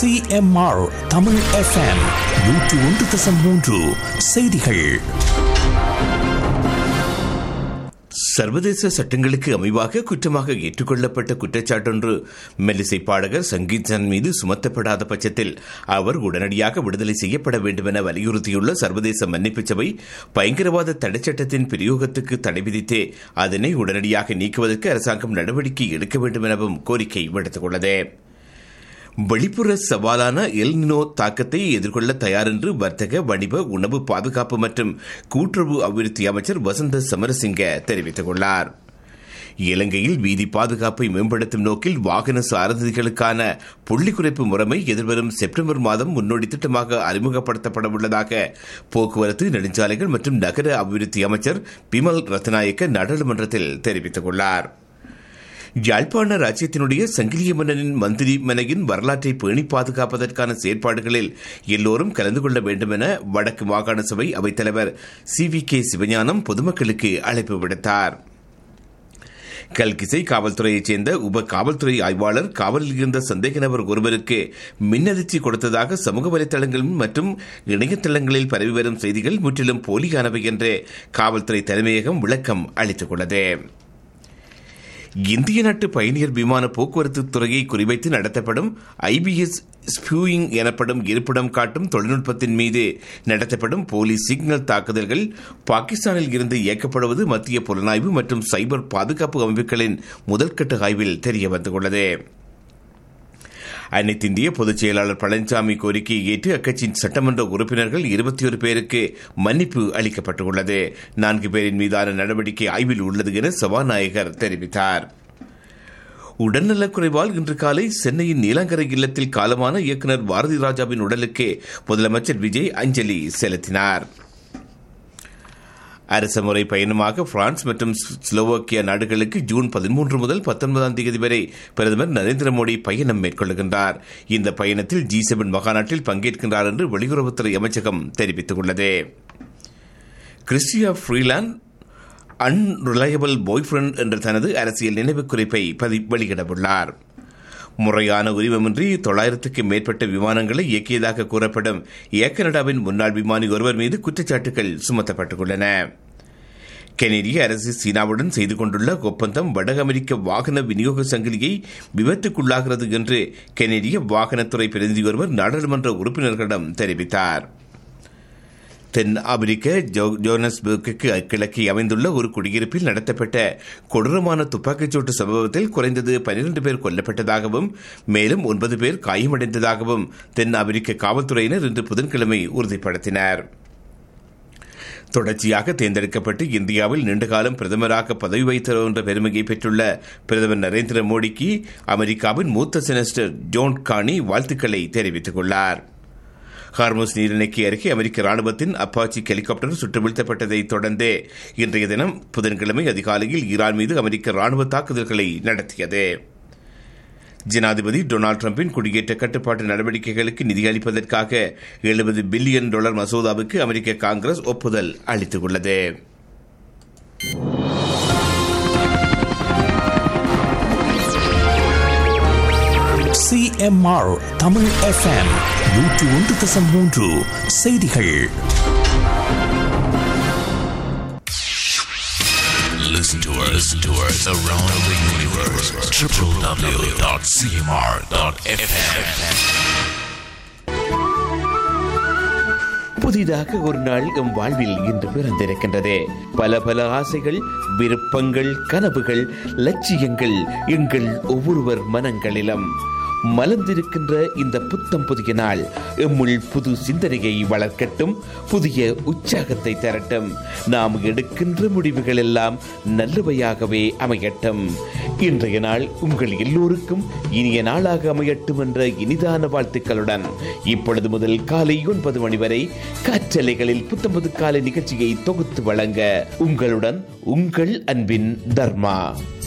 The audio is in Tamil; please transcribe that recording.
சிஎம்ஆர் தமிழ் எஃப்எம் நூற்று ஒன்று தசம் மூன்று செய்திகள் சர்வதேச சட்டங்களுக்கு அமைவாக குற்றமாக ஏற்றுக்கொள்ளப்பட்ட குற்றச்சாட்டொன்று மெல்லிசை பாடகர் சங்கீதன் மீது சுமத்தப்படாத பட்சத்தில் அவர் உடனடியாக விடுதலை செய்யப்பட வேண்டும் என வலியுறுத்தியுள்ள சர்வதேச மன்னிப்பு சபை பயங்கரவாத தடைச்சட்டத்தின் பிரயோகத்துக்கு தடை விதித்தே அதனை உடனடியாக நீக்குவதற்கு அரசாங்கம் நடவடிக்கை எடுக்க வேண்டும் எனவும் கோரிக்கை விடுத்துள்ளது வெளிப்புற சவாலான எல்னினோ தாக்கத்தை எதிர்கொள்ள தயார் என்று வர்த்தக வணிக உணவு பாதுகாப்பு மற்றும் கூட்டுறவு அபிவிருத்தி அமைச்சர் வசந்த சமரசிங்க தெரிவித்துள்ளார் இலங்கையில் வீதி பாதுகாப்பை மேம்படுத்தும் நோக்கில் வாகன சாரதிகளுக்கான புள்ளி குறைப்பு முறைமை எதிர்வரும் செப்டம்பர் மாதம் முன்னோடி திட்டமாக அறிமுகப்படுத்தப்பட உள்ளதாக போக்குவரத்து நெடுஞ்சாலைகள் மற்றும் நகர அபிவிருத்தி அமைச்சர் பிமல் ரத்நாயக்க நாடாளுமன்றத்தில் தெரிவித்துள்ளார் யாழ்ப்பாண ராஜ்யத்தினுடைய சங்கிலிய மன்னனின் மந்திரி மனையின் வரலாற்றை பேணி பாதுகாப்பதற்கான செயற்பாடுகளில் எல்லோரும் கலந்து கொள்ள வேண்டும் என வடக்கு மாகாண சபை அவைத்தலைவர் சி வி கே சிவஞானம் பொதுமக்களுக்கு அழைப்பு விடுத்தார் கல்கிசை காவல்துறையைச் சேர்ந்த உப காவல்துறை ஆய்வாளர் காவலில் இருந்த சந்தேக நபர் ஒருவருக்கு மின்னதிர்ச்சி கொடுத்ததாக சமூக வலைதளங்கள் மற்றும் இணையதளங்களில் பரவி வரும் செய்திகள் முற்றிலும் போலியானவை என்று காவல்துறை தலைமையகம் விளக்கம் அளித்துள்ளது இந்திய நாட்டு பயணியர் விமான போக்குவரத்து துறையை குறிவைத்து நடத்தப்படும் ஐபிஎஸ் ஸ்பியூயிங் எனப்படும் இருப்பிடம் காட்டும் தொழில்நுட்பத்தின் மீது நடத்தப்படும் போலீஸ் சிக்னல் தாக்குதல்கள் பாகிஸ்தானில் இருந்து இயக்கப்படுவது மத்திய புலனாய்வு மற்றும் சைபர் பாதுகாப்பு அமைப்புகளின் முதல்கட்ட ஆய்வில் தெரியவந்துள்ளது அனைத்து இந்திய பொதுச் செயலாளர் பழனிசாமி கோரிக்கையை ஏற்று அக்கட்சியின் சட்டமன்ற உறுப்பினர்கள் இருபத்தி ஒரு பேருக்கு மன்னிப்பு அளிக்கப்பட்டுள்ளது நான்கு பேரின் மீதான நடவடிக்கை ஆய்வில் உள்ளது என சபாநாயகர் தெரிவித்தார் உடல்நலக்குறைவால் இன்று காலை சென்னையின் நீலாங்கரை இல்லத்தில் காலமான இயக்குநர் பாரதி ராஜாவின் உடலுக்கு முதலமைச்சர் விஜய் அஞ்சலி செலுத்தினார் அரசுமுறை பயணமாக பிரான்ஸ் மற்றும் ஸ்லோவோக்கியா நாடுகளுக்கு ஜூன் பதிமூன்று முதல் பத்தொன்பதாம் தேதி வரை பிரதமர் நரேந்திர மோடி பயணம் மேற்கொள்கின்றார் இந்த பயணத்தில் ஜி செவன் மகாநாட்டில் பங்கேற்கின்றார் என்று வெளியுறவுத்துறை அமைச்சகம் தெரிவித்துள்ளது Chrystia Freeland unreliable boy friend என்ற தனது அரசியல் நினைவு குறிப்பை வெளியிடவுள்ளார் முறையான உரிமமின்றி தொள்ளாயிரத்துக்கு மேற்பட்ட விமானங்களை இயக்கியதாக கூறப்படும் ஏர் கனடாவின் முன்னாள் விமானி ஒருவர் மீது குற்றச்சாட்டுகள் சுமத்தப்பட்டுள்ளன கெனடிய அரசு சீனாவுடன் செய்து கொண்டுள்ள ஒப்பந்தம் வட அமெரிக்க வாகன விநியோக சங்கிலியை விபத்துக்குள்ளாகிறது என்று கெனடிய வாகனத்துறை பிரதிநிதி ஒருவர் நாடாளுமன்ற உறுப்பினர்களிடம் தெரிவித்தார் தென் அமெரிக்க ஜோனஸ்பர்க்கு கிழக்கே அமைந்துள்ள ஒரு குடியிருப்பில் நடத்தப்பட்ட கொடூரமான துப்பாக்கிச்சூட்டு சம்பவத்தில் குறைந்தது பனிரண்டு பேர் கொல்லப்பட்டதாகவும் மேலும் ஒன்பது பேர் காயமடைந்ததாகவும் தென் அமெரிக்க காவல்துறையினர் இன்று புதன்கிழமை உறுதிப்படுத்தினர் தொடர்ச்சியாக தேர்ந்தெடுக்கப்பட்டு இந்தியாவில் நீண்டகாலம் பிரதமராக பதவி வைத்தவர் என்ற பெருமையை பெற்றுள்ள பிரதமர் நரேந்திர மோடிக்கு அமெரிக்காவின் மூத்த செனஸ்டர் ஜோன் கானி வாழ்த்துக்களை தெரிவித்துள்ளார் ஹார்மோஸ் நீரிணைக்கு அருகே அமெரிக்க ராணுவத்தின் அப்பாச்சி ஹெலிகாப்டர் சுட்டு வீழ்த்தப்பட்டதை தொடர்ந்து இன்றைய தினம் புதன்கிழமை அதிகாலையில் ஈரான் மீது அமெரிக்க ராணுவ தாக்குதல்களை நடத்தியது ஜனாதிபதி டொனால்டு டிரம்பின் குடியேற்ற கட்டுப்பாட்டு நடவடிக்கைகளுக்கு நிதியளிப்பதற்காக எழுபது பில்லியன் டாலர் மசோதாவுக்கு அமெரிக்க காங்கிரஸ் ஒப்புதல் அளித்துள்ளது சிஎம்ஆர் தமிழ் எஃப்எம் நூற்று ஒன்று தசம் மூன்று செய்திகள் Listen to us, listen to us around the universe. www.cmr.fm. புதிதாக ஒரு நாள் எம் வாழ்வில் இன்று பிறந்திருக்கின்றது பல பல ஆசைகள் விருப்பங்கள் கனவுகள் லட்சியங்கள் எங்கள் ஒவ்வொருவர் மனங்களிலும் மலர்ந்திருக்கின்ற இந்த புத்தம் புதிய நாள் எம்முள் புது சிந்தனையை வளர்க்கட்டும் புதிய உற்சாகத்தை தரட்டும் நாம் எடுக்கின்ற முடிவுகள் எல்லாம் நல்லவையாகவே அமையட்டும் இன்றைய நாள் உங்கள் எல்லோருக்கும் இனிய நாளாக அமையட்டும் என்ற இனிதான வாழ்த்துக்களுடன் இப்பொழுது முதல் காலை ஒன்பது மணி வரை காற்றலைகளில் புத்தம்பது காலை நிகழ்ச்சியை தொகுத்து வழங்க உங்களுடன் உங்கள் அன்பின் தர்மா